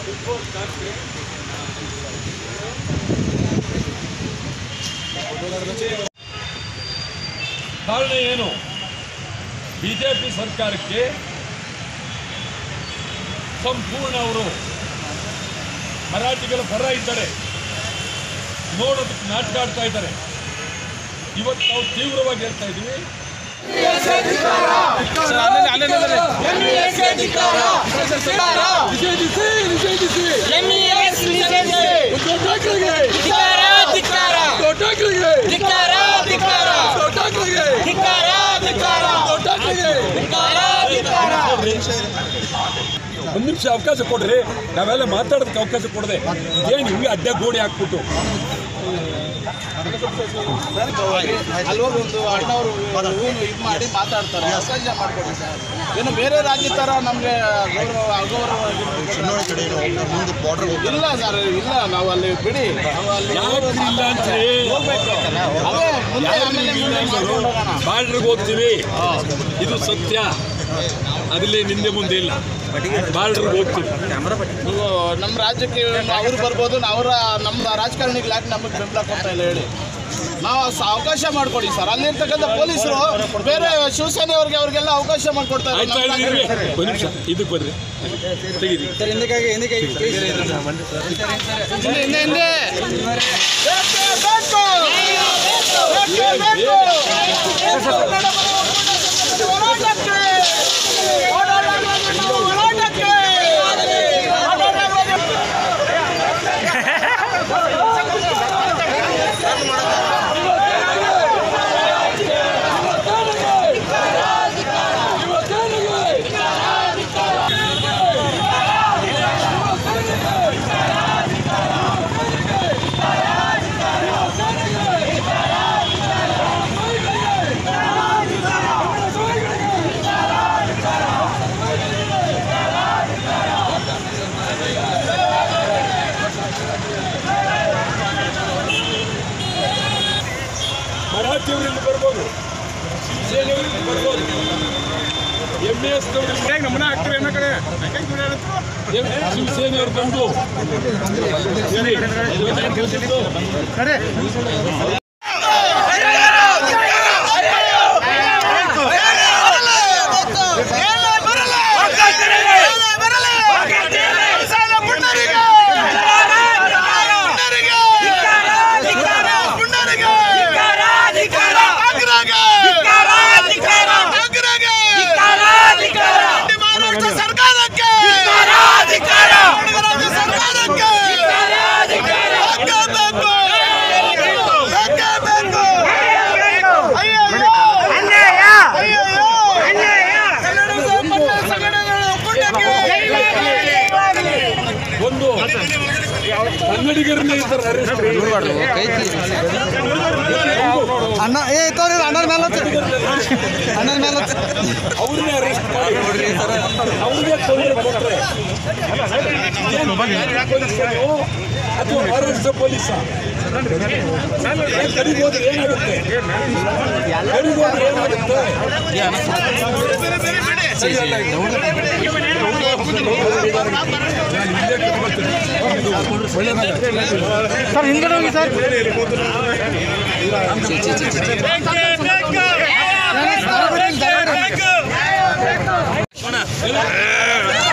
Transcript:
ಕಾರಣ ಏನು ಬಿಜೆಪಿ ಸರ್ಕಾರಕ್ಕೆ ಸಂಪೂರ್ಣ ಅವರು ಮರಾಠಿಗಳ ಪರ ಇದ್ದಾರೆ ನೋಡೋದಕ್ಕೆ ನಾಟಕ ಆಡ್ತಾ ಇದ್ದಾರೆ ಇವತ್ತು ನಾವು ತೀವ್ರವಾಗಿ ಹೇಳ್ತಾ ಇದ್ದೀವಿ ಎಂಇಎಸ್ ನಿಷೇಧಿಸಿ ಧಿಕ್ಕಾರ ಧಿಕ್ಕಾರ ಧಿಕ್ಕಾರ ಧಿಕ್ಕಾರ ಧಿಕ್ಕಾರ ಧಿಕ್ಕಾರ ಧಿಕ್ಕಾರ ಧಿಕ್ಕಾರ ಒಂದು ನಿಮಿಷ ಅವಕಾಶ ಕೊಡ್ರಿ ನಾವೆಲ್ಲ ಮಾತಾಡೋದಕ್ಕೆ ಅವಕಾಶ ಕೊಡದೆ ಇದೇನು ಹಿಂಗೆ ಅಡ್ಡ ಗೋಡೆ ಹಾಕ್ಬಿಟ್ಟು ಅಲ್ವಾಗ ಒಂದು ಅಣ್ಣವರು ಇವನು ಇದು ಮಾಡಿ ಮಾತಾಡ್ತಾರೆ ಅವಕಾಶ ಮಾಡ್ಕೊಡಿ ಸರ್ ಏನು ಬೇರೆ ರಾಜ್ಯ ಥರ ನಮಗೆ ಗೌರವ ಅಗೌರವ ಇಲ್ಲ ಸರ್ ಇಲ್ಲ ನಾವು ಅಲ್ಲಿ ಬಿಡಿ ನಾವು ಅಲ್ಲಿ ಯಾಕೆ ಇಲ್ಲ ಅಂತೀರಿ? ಹೋಗ್ಬೇಕು ಅದೇ ಮುಂದೆ ಆಮೇಲೆ ಮುಂದೆ ಮಾಡ್ಕೊಂಡು ಹೋಗೋಣ ಬಾರ್ಡ್ರಿಗೆ ಹೋಗ್ತೀವಿ ಇದು ಸತ್ಯ ಅದರಲ್ಲಿ ನಿಂದೆ ಮುಂದೆ ಇಲ್ಲ ಬಾರ್ಡ್ರಿಗೆ ಹೋಗ್ತೀವಿ ನೀವು ನಮ್ಮ ರಾಜ್ಯಕ್ಕೆ ಅವ್ರು ಬರ್ಬೋದು ಅವರ ನಮ್ಮ ರಾಜಕಾರಣಿಗಳು ಯಾಕೆ ನಮಗೆ ಬೆಂಬಲ ಕೊಡ್ತಾ ಇಲ್ಲ ಹೇಳಿ ನಾವು ಸ- ಅವಕಾಶ ಮಾಡಿಕೊಡಿ ಸರ್ ಅಲ್ಲಿರ್ತಕ್ಕಂಥ ಪೊಲೀಸರು ಬೇರೆ ಶಿವಸೇನೆಯವ್ರಿಗೆ ಅವ್ರಿಗೆಲ್ಲ ಅವಕಾಶ ಮಾಡಿಕೊಡ್ತಾರೆ ಆಯ್ತಾ ಇದ್ದೀರಿ ಒಂದು ನಿಮಿಷ ಇದಕ್ಕೆ ಬರ್ರಿ ತೆಗೀರಿ ಹಿಂದೆ ಹಿಂದೆ ಹಿಂದೆ ಬೇಕೇ ಬೇಕು ಬೇಕೇ ಬೇಕು ಹೋರಾಟಕ್ಕೆ ಹೋರಾಟಕ್ಕೆ ಹೋರಾಟಕ್ಕೆ ಮರಾಠಿಯವರಿಂದ ಬರ್ಬೋದು ಸೇನೆಯವರಿಂದ ಬರ್ಬೋದು ಎಮ್ ಎಸ್ ನಮ್ಮನ್ನ ಹಾಕ್ತೀವಿ ಅನ್ನೋ ಕಡೆ ಶಿವಸೇನೆಯವರು ಬಂದು ಇರಿ. ಸರ್ಕಾರಕ್ಕೆ ಸರ್ಕಾರಕ್ಕೆ ಒಂದು ಕನ್ನಡಿಗರನ್ನೇ ಈ ಥರ arrest ಅಣ್ಣ ಏ ತೋರಿ ಅಣ್ಣನ ಮೇಲೆ ಅಣ್ಣನ ಮೇಲೆ ಅವ್ರನ್ನೇ ಅರೆಸ್ಟ್ ಮಾಡಿ ಅವ್ರಿಗೆ ತೊಂದರೆ ಕೊಟ್ಟರೆ ಇದೇನು ಪೊಲೀಸರು ಅಥವಾ ಮಹಾರಾಷ್ಟ್ರ ಪೊಲೀಸ ಕಡಿಬೋದ್ರೆ ಏನಾಗುತ್ತೆ ಕಡಿಬೋದ್ರೆ ಏನಾಗುತ್ತೆ ಸರಿ ಅಲ್ಲ ಇದು? ನಾನು ಇಲ್ಲೇ ಕಟ್ಕೊಳ್ತೀನಿ. ಇದು ಒಳ್ಳೆದಾಗಲ್ಲ. ಸರ್ ಹಿಂದ್ಗಡೆ ಹೋಗಿ ಸರ್ ಇಲ್ಲ.